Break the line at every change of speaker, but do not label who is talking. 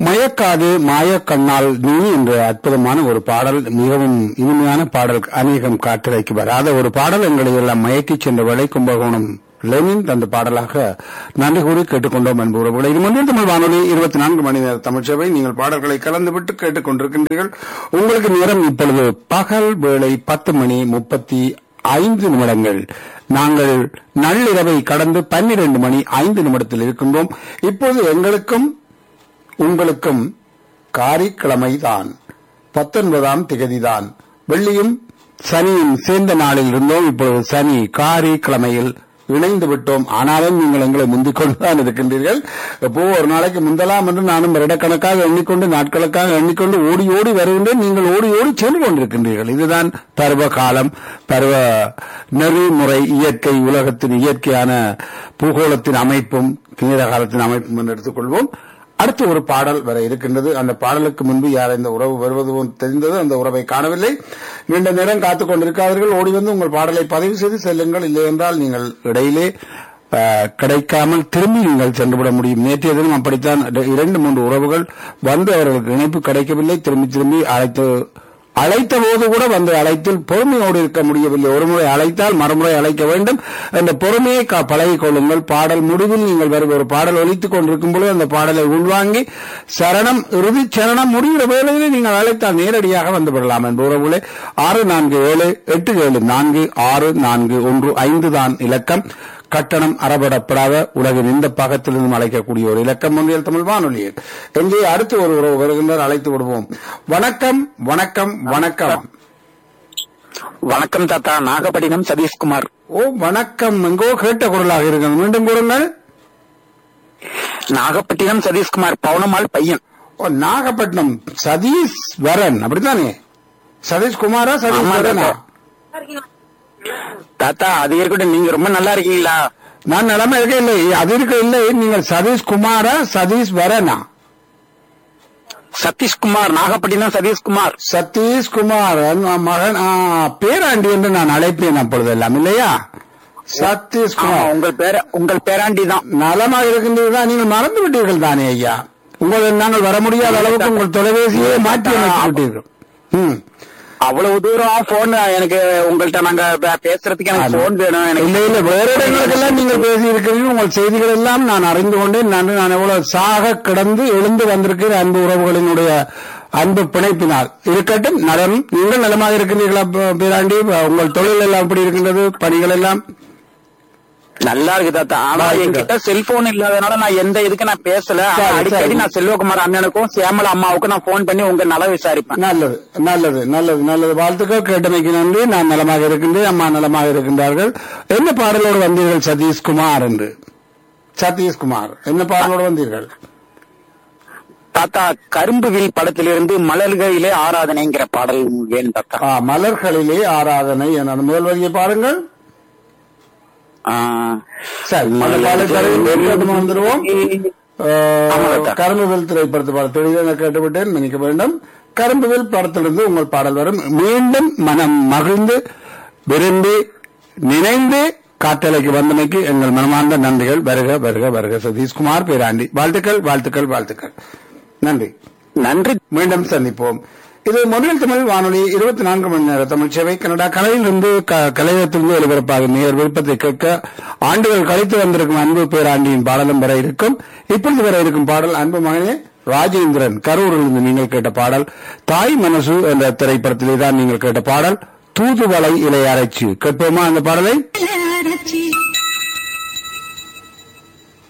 மயக்காது மாயக்கண்ணால் நீ என்ற அற்புதமான ஒரு பாடல் மிகவும் இனிமையான பாடல் அநேகம் காட்டிலைக்கு வராத ஒரு பாடல் எங்களை எல்லாம் மயக்கிச் சென்ற வேளை கும்பகோணம் லெனின் தந்த பாடலாக நன்றி கூறி கேட்டுக்கொண்டோம் என்பது உறவுகளை இது முன்னில் தமிழ் வானொலி இருபத்தி நான்கு மணி நேர தமிழ் சேவை நீங்கள் பாடல்களை கலந்துவிட்டு கேட்டுக் கொண்டிருக்கின்றீர்கள் உங்களுக்கு நேரம் இப்பொழுது பகல் வேளை பத்து மணி முப்பத்தி ஐந்து நிமிடங்கள் நாங்கள் நள்ளிரவை கடந்து பன்னிரண்டு மணி ஐந்து நிமிடத்தில் இருக்கின்றோம் இப்போது எங்களுக்கும் உங்களுக்கும் காரிக்கிழமைதான் பத்தொன்பதாம் திகதிதான் வெள்ளியும் சனியும் சேர்ந்த நாளில் இருந்தோம் இப்பொழுது சனி காரி கிழமையில் இணைந்து விட்டோம் ஆனாலும் நீங்கள் எங்களை முந்திக் கொண்டுதான் இருக்கின்றீர்கள் எப்போ ஒரு நாளைக்கு முந்தலாம் என்று நானும் வருடக்கணக்காக எண்ணிக்கொண்டு நாட்களுக்காக எண்ணிக்கொண்டு ஓடி ஓடி வருகின்றேன் நீங்கள் ஓடி ஓடி சென்று கொண்டிருக்கின்றீர்கள் இதுதான் பருவ காலம் பருவ நெறிமுறை இயற்கை உலகத்தின் இயற்கையான பூகோளத்தின் அமைப்பும் நீர காலத்தின் அமைப்பும் என்று எடுத்துக்கொள்வோம் அடுத்து ஒரு பாடல் வர இருக்கின்றது அந்த பாடலுக்கு முன்பு யார் இந்த உறவு வருவது போல் தெரிந்தது அந்த உறவை காணவில்லை நீண்ட நேரம் காத்துக் கொண்டிருக்காதீர்கள் ஓடி வந்து உங்கள் பாடலை பதிவு செய்து செல்லுங்கள் இல்லை என்றால் நீங்கள் இடையிலே அஹ், கிடைக்காமல் திரும்பி நீங்கள் சென்றுவிட முடியும் நேற்றைய தினம் அப்படித்தான் இரண்டு மூன்று உறவுகள் வந்து அவர்களுக்கு இணைப்பு கிடைக்கவில்லை திரும்பி திரும்பி அழைத்து அழைத்த போது கூட வந்து அழைத்தில் பொறுமையோடு இருக்க முடியவில்லை ஒருமுறை அழைத்தால் மறுமுறை அழைக்க வேண்டும் அந்த பொறுமையை கா- பழகிக் கொள்ளுங்கள் பாடல் முடிவில் நீங்கள் வரும் ஒரு பாடல் ஒலித்துக் கொண்டிருக்கும் பொழுது அந்த பாடலை உள்வாங்கி சரணம் இறுதி சரணம் முடிகிற வேளையிலே நீங்கள் அழைத்தால் நேரடியாக வந்து விடலாம் என்ற உறவுகளே ஆறு நான்கு ஏழு எட்டு ஏழு நான்கு ஆறு நான்கு ஒன்று ஐந்து தான் இலக்கம் கட்டணம் அறப்படப்படாத உலகின் இந்த பாகத்திலிருந்தும் அழைக்கக்கூடிய ஒரு இலக்கம் ஒன்றியல் தமிழ் வானொலியில் எங்கே அடுத்து ஒரு உறவு வருகின்றார் அழைத்து விடுவோம் வணக்கம் வணக்கம் வணக்கம்
வணக்கம் தாத்தா நாகப்பட்டினம் சதீஷ்குமார்
ஓ வணக்கம் எங்கோ கேட்ட குரலாக இருக்கிறது மீண்டும் கூறுங்கள்
நாகப்பட்டினம் சதீஷ்குமார் பவுனம்மாள் பையன்
ஓ நாகப்பட்டினம் சதீஷ் வரன் அப்படித்தானே சதீஷ் குமாரா சதீஷ்
ஆமா,
வரனா
தாத்தா. தாத்தா அது இருக்கட்டும் நீங்க ரொம்ப நல்லா இருக்கீங்களா
நான் நிலைமை இருக்க இல்லை அது இருக்க இல்லை நீங்கள் சதீஷ் குமாரா சதீஷ் வரனா
சதீஷ்குமார் நாகப்பட்டினம் சதீஷ்குமார்
சதீஷ் குமார் அஹ் மகன் ஆ, பேராண்டி என்று நான் அழைப்பேன் அப்பொழுதெல்லாம் இல்லையா சதீஷ்
ஆமா
குமார்
உங்கள் பேர உங்கள் பேராண்டி தான்
நலமாக இருக்கின்றீர்கள் நீங்கள் மறந்து விட்டீர்கள் தானே ஐயா உங்கள் நாங்கள் வர முடியாத அளவுக்கு உங்கள் தொலைபேசியை மாற்றி அமைத்து விட்டீர்கள் ம்.
அவ்வளவு தூரம் போன் எனக்கு உங்கள்ட்ட நாங்க பே- பேசுறதுக்கு எனக்கு போன் வேணும்
இல்ல
எனக்கு
இல்ல வேற இடங்களுக்கெல்லாம் நீங்கள் பேசி இருக்கிறீர்கள் உங்கள் செய்திகள் எல்லாம் நான் அறிந்து கொண்டேன் நான் நான் எவ்வளவு சாக கிடந்து எழுந்து வந்திருக்கிறேன் அன்பு உறவுகளினுடைய அன்பு பிணைப்பினால் இருக்கட்டும் நலம் நீங்கள் நலமாக இருக்கின்றீர்களா ப- பேராண்டி உங்கள் தொழில் எல்லாம் எப்படி இருக்கின்றது பணிகள் எல்லாம்
நல்லா இருக்கு தாத்தா ஆனா
வாழ்த்துக்கள்.
என்கிட்ட செல்போன் இல்லாதனால நான் எந்த இதுக்கு நான் பேசல ஆனா
சரி,
அடிக்கடி
சரி.
நான் செல்வகுமார் அண்ணனுக்கும் சியாமலா அம்மாவுக்கும் நான் போன் பண்ணி உங்க நல விசாரிப்பேன்
நல்லது நல்லது நல்லது நல்லது வாழ்த்துக்கள் கேட்டமைக்கு நன்றி நான் நலமாக இருக்கின்றேன் அம்மா நலமாக இருக்கின்றார்கள் என்ன பாடலோடு வந்தீர்கள் சதீஷ்குமார் என்று சதீஷ்குமார் என்ன பாடலோடு வந்தீர்கள்
தாத்தா கரும்புவில் படத்திலிருந்து மலர்களிலே ஆராதனைங்கிற பாடல் வேணும் தாத்தா
ஆ, மலர்களிலே ஆராதனை என அந்த முதல் வரியை பாருங்கள்
ஆ,
சரி அந்த பாடலை தருகிறேன் வந்துருவோம்
ஆமா, தாத்தா.
கரும்புவில் திரைப்படத்து பாடல் தெளிவாக கேட்டுவிட்டேன் மன்னிக்க வேண்டும் கரும்புவில் படத்திலிருந்து உங்கள் பாடல் வரும் மீண்டும் மனம் மகிழ்ந்து விரும்பி நினைந்து காற்றலைக்கு வந்தமைக்கு எங்கள் மனமார்ந்த நன்றிகள் வருக வருக வருக சதீஷ்குமார் பேராண்டி வாழ்த்துக்கள் வாழ்த்துக்கள் வாழ்த்துக்கள் நன்றி
நன்றி
மீண்டும் சந்திப்போம் இது மொழியில் தமிழ் வானொலி இருபத்தி நான்கு மணி நேர தமிழ் சேவை கனடா கலையிலிருந்து க- கலையகத்திலிருந்து ஒலிபரப்பாகும் நேர் விருப்பத்தை கேட்க ஆண்டுகள் கழித்து வந்திருக்கும் அன்பு பேராண்டியின் பாடலும் வர இருக்கும் இப்பொழுது வர இருக்கும் பாடல் அன்பு மகனே ராஜேந்திரன் கரூரிலிருந்து நீங்கள் கேட்ட பாடல் தாய் மனசு என்ற திரைப்படத்திலே தான் நீங்கள் கேட்ட பாடல் தூதுவளை இலையரைச்சு கேட்போமா அந்த பாடலை